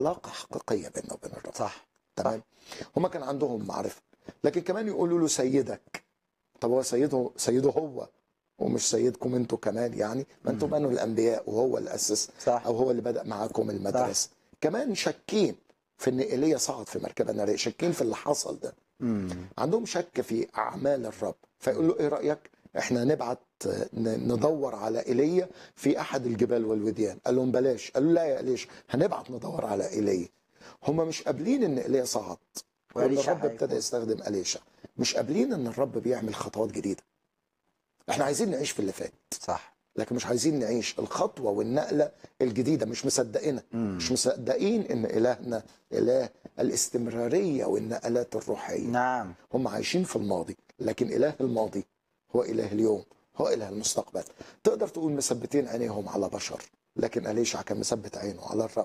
علاقه حقيقيه بيننا وبين الرب صح تمام هما كان عندهم معرفه لكن كمان يقولوا له سيدك طب هو سيده سيده هو ومش سيدكم انتوا كمان يعني ما انتوا بنوا الانبياء وهو اللي اسس صح او هو اللي بدا معاكم المدرسه كمان شاكين في ان ايليا صعد في مركبه ناريه شاكين في اللي حصل ده مم. عندهم شك في اعمال الرب فيقول له ايه رايك احنا نبعت ن- ندور على ايليا في احد الجبال والوديان قال لهم بلاش قالوا لا يا ليش هنبعت ندور على ايليا هم مش قابلين ان ايليا صعد وان وإليشع الرب ابتدى هيكون. يستخدم اليشا مش قابلين ان الرب بيعمل خطوات جديده احنا عايزين نعيش في اللي فات صح لكن مش عايزين نعيش الخطوه والنقله الجديده مش مصدقينها مم. مش مصدقين ان الهنا اله الاستمراريه والنقلات الروحيه نعم هم عايشين في الماضي لكن إله الماضي هو إله اليوم هو إله المستقبل تقدر تقول مثبتين عينيهم على بشر لكن أليشع كان مثبت عينه على الرب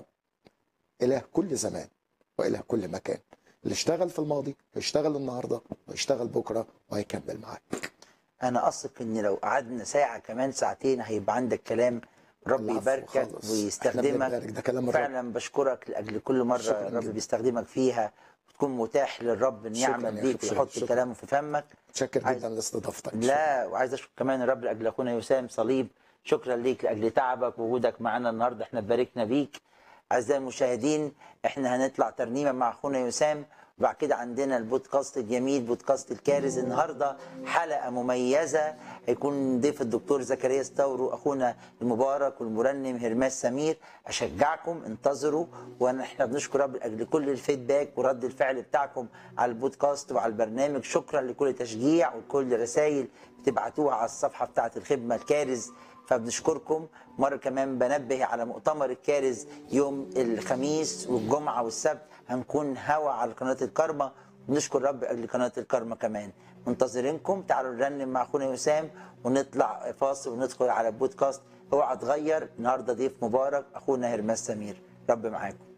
إله كل زمان وإله كل مكان اللي اشتغل في الماضي هيشتغل النهارده ويشتغل بكره وهيكمل معاك انا اثق ان لو قعدنا ساعه كمان ساعتين هيبقى عندك كلام رب العفو يباركك خالص. احنا ويستخدمك بنبارك ده كلام الرب فعلا بشكرك لاجل كل مره شكراً الرب جداً. بيستخدمك فيها وتكون متاح للرب ان شكراً يعمل يا بيك أخي ويحط شكراً. كلامه في فمك متشكر عايز- جدا لاستضافتك لا وعايز اشكر كمان الرب لاجل اخونا يسام صليب شكرا ليك لاجل تعبك ووجودك معانا النهارده احنا باركنا بيك اعزائي المشاهدين احنا هنطلع ترنيمه مع اخونا يسام وبعد كده عندنا البودكاست الجميل بودكاست الكارز النهارده حلقه مميزه هيكون ضيف الدكتور زكريا ستاورو اخونا المبارك والمرنم هرماس سمير اشجعكم انتظروا واحنا بنشكر رب لاجل كل الفيدباك ورد الفعل بتاعكم على البودكاست وعلى البرنامج شكرا لكل تشجيع وكل رسائل بتبعتوها على الصفحه بتاعه الخدمه الكارز فبنشكركم مرة كمان بنبه على مؤتمر الكارز يوم الخميس والجمعة والسبت هنكون هوا على قناة الكرمة بنشكر رب أجل قناة الكرمة كمان منتظرينكم تعالوا نرنم مع أخونا وسام ونطلع فاصل وندخل على البودكاست اوعى تغير النهارده ضيف مبارك أخونا هرماس سمير رب معاكم